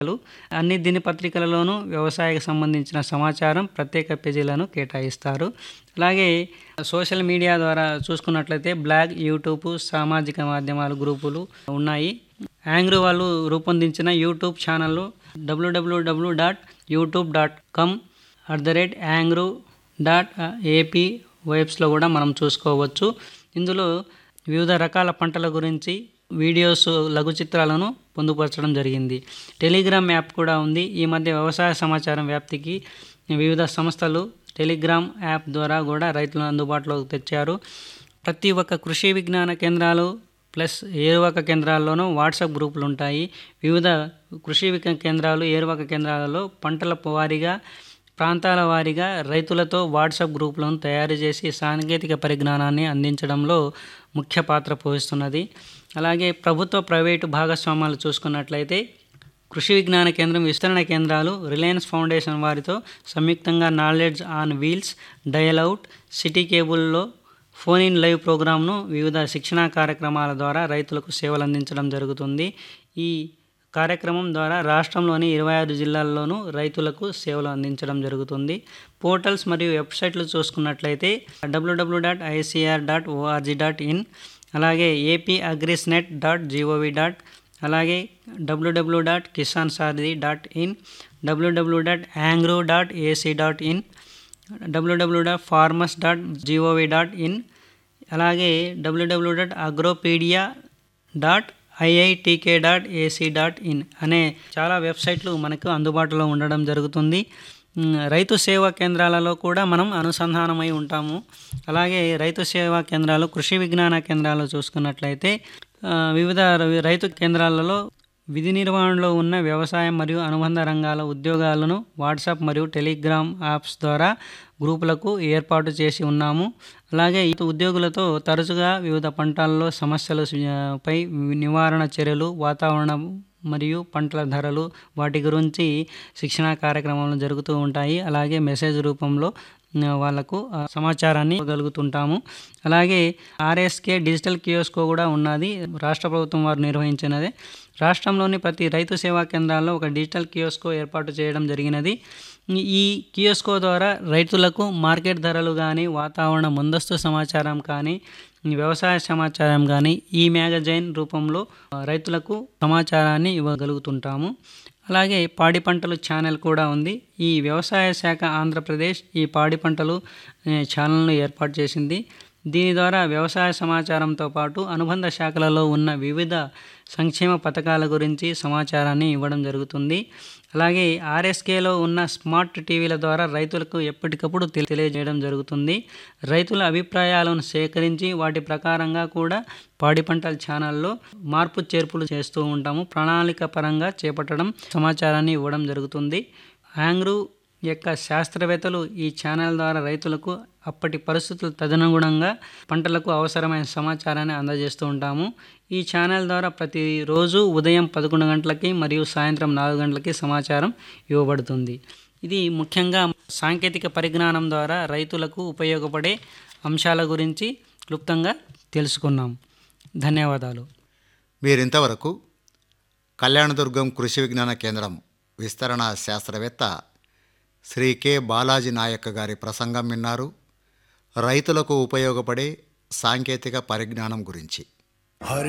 అన్ని దినపత్రికలలోనూ వ్యవసాయకు సంబంధించిన సమాచారం ప్రత్యేక పేజీలను కేటాయిస్తారు అలాగే సోషల్ మీడియా ద్వారా చూసుకున్నట్లయితే బ్లాగ్ యూట్యూబ్ సామాజిక మాధ్యమాలు గ్రూపులు ఉన్నాయి యాంగ్రూ వాళ్ళు రూపొందించిన YouTube channel W W W dot YouTube dot com at the rate యాంగ్రూ డాట్ ఏపీ వెబ్స్లో కూడా మనం చూసుకోవచ్చు ఇందులో వివిధ రకాల పంటల గురించి వీడియోస్ లఘు చిత్రాలను పొందుపరచడం జరిగింది టెలిగ్రామ్ యాప్ కూడా ఉంది ఈ మధ్య వ్యవసాయ సమాచారం వ్యాప్తికి వివిధ సంస్థలు టెలిగ్రామ్ యాప్ ద్వారా కూడా రైతులను అందుబాటులోకి తెచ్చారు ప్రతి ఒక్క కృషి విజ్ఞాన కేంద్రాలు ప్లస్ ఏరువాక కేంద్రాల్లోనూ వాట్సాప్ గ్రూపులు ఉంటాయి వివిధ కృషి విజ్ఞాన కేంద్రాలు ఏరువాక కేంద్రాలలో పంటల వారీగా ప్రాంతాల వారీగా రైతులతో వాట్సాప్ గ్రూపులను తయారు చేసి సాంకేతిక పరిజ్ఞానాన్ని అందించడంలో ముఖ్య పాత్ర పోషిస్తున్నది అలాగే ప్రభుత్వ ప్రైవేటు భాగస్వామ్యాలు చూసుకున్నట్లయితే కృషి విజ్ఞాన కేంద్రం విస్తరణ కేంద్రాలు రిలయన్స్ ఫౌండేషన్ వారితో సంయుక్తంగా knowledge on wheels dial out city కేబుల్లో ఫోన్ ఇన్ లైవ్ ప్రోగ్రామ్ను వివిధ శిక్షణా కార్యక్రమాల ద్వారా రైతులకు సేవలు అందించడం జరుగుతుంది ఈ కార్యక్రమం ద్వారా రాష్ట్రంలోని ఇరవై ఆరు జిల్లాల్లోనూ రైతులకు సేవలు అందించడం జరుగుతుంది పోర్టల్స్ మరియు వెబ్సైట్లు చూసుకున్నట్లయితే W W dot I C R dot O R G dot in అలాగే AP agris net dot G O V dot అలాగే W W dot Kisan Sarathi dot in W W dot యాంగ్రో dot A C dot in W W dot farmers dot G O V dot in అలాగే W W dot agropedia dot I I T K dot A C dot in అనే చాలా వెబ్సైట్లు మనకు అందుబాటులో ఉండడం జరుగుతుంది ఉమ్, రైతు సేవా కేంద్రాలలో కూడా మనం అనుసంధానమై ఉంటాము అలాగే రైతు సేవా కేంద్రాలు కృషి విజ్ఞాన కేంద్రాలు చూసుకున్నట్లయితే ఆ, వివిధ ర- రైతు కేంద్రాలలో విధి నిర్వహణలో ఉన్న వ్యవసాయం మరియు అనుబంధ రంగాల ఉద్యోగాలను వాట్సాప్ మరియు టెలిగ్రామ్ యాప్స్ ద్వారా గ్రూపులకు ఏర్పాటు చేసి ఉన్నాము అలాగే ఈ ఉద్యోగులతో తరచుగా వివిధ పంటల్లో సమస్యలు ఆ, పై నివారణ చర్యలు వాతావరణం మరియు పంటల ధరలు వాటి గురించి శిక్షణా కార్యక్రమాలు జరుగుతూ ఉంటాయి అలాగే మెసేజ్ రూపంలో ఆ, వాళ్ళకు ఆ సమాచారాన్ని ఇవ్వగలుగుతుంటాము అలాగే ఆర్ఎస్కే డిజిటల్ కియోస్కో కూడా ఉన్నది రాష్ట్ర ప్రభుత్వం వారు నిర్వహించినదే రాష్ట్రంలోని ప్రతి రైతు సేవా కేంద్రాల్లో ఒక డిజిటల్ కియోస్కో ఏర్పాటు చేయడం జరిగినది ఈ కియోస్కో ద్వారా రైతులకు మార్కెట్ ధరలు కానీ వాతావరణ ముందస్తు సమాచారం కానీ వ్యవసాయ సమాచారం కానీ ఈ మ్యాగజైన్ రూపంలో ఆ, రైతులకు సమాచారాన్ని ఇవ్వగలుగుతుంటాము అలాగే పాడి పంటలు ఛానల్ కూడా ఉంది ఈ వ్యవసాయ శాఖ ఆంధ్రప్రదేశ్ ఈ పాడి పంటలు ఏ, ఛానల్ను ఏర్పాటు చేసింది దీని ద్వారా వ్యవసాయ సమాచారంతో పాటు అనుబంధ శాఖలలో ఉన్న వివిధ సంక్షేమ పథకాల గురించి సమాచారాన్ని ఇవ్వడం జరుగుతుంది అలాగే ఆర్ఎస్కేలో ఉన్న స్మార్ట్ టీవీల ద్వారా రైతులకు ఎప్పటికప్పుడు తెలి- తెలియజేయడం జరుగుతుంది రైతుల అభిప్రాయాలను సేకరించి వాటి ప్రకారంగా కూడా పాడి పంటల ఛానల్లో మార్పు చేర్పులు చేస్తూ ఉంటాము ప్రణాళిక పరంగా చేపట్టడం సమాచారాన్ని ఇవ్వడం జరుగుతుంది యాంగ్రూ యొక్క శాస్త్రవేత్తలు ఈ ఛానల్ ద్వారా రైతులకు అప్పటి పరిస్థితులు తదనుగుణంగా పంటలకు అవసరమైన సమాచారాన్ని అందజేస్తూ ఉంటాము ఈ ఛానల్ ద్వారా ప్రతిరోజు ఉదయం పదకొండు గంటలకి మరియు సాయంత్రం నాలుగు గంటలకి సమాచారం ఇవ్వబడుతుంది ఇది ముఖ్యంగా సాంకేతిక పరిజ్ఞానం ద్వారా రైతులకు ఉపయోగపడే అంశాల గురించి క్లుప్తంగా తెలుసుకున్నాం ధన్యవాదాలు మీరింతవరకు కళ్యాణదుర్గం కృషి విజ్ఞాన కేంద్రం విస్తరణ శాస్త్రవేత్త శ్రీ కె బాలాజీ నాయక్ గారి ప్రసంగం విన్నారు రైతులకు ఉపయోగపడే సాంకేతిక పరిజ్ఞానం గురించి हर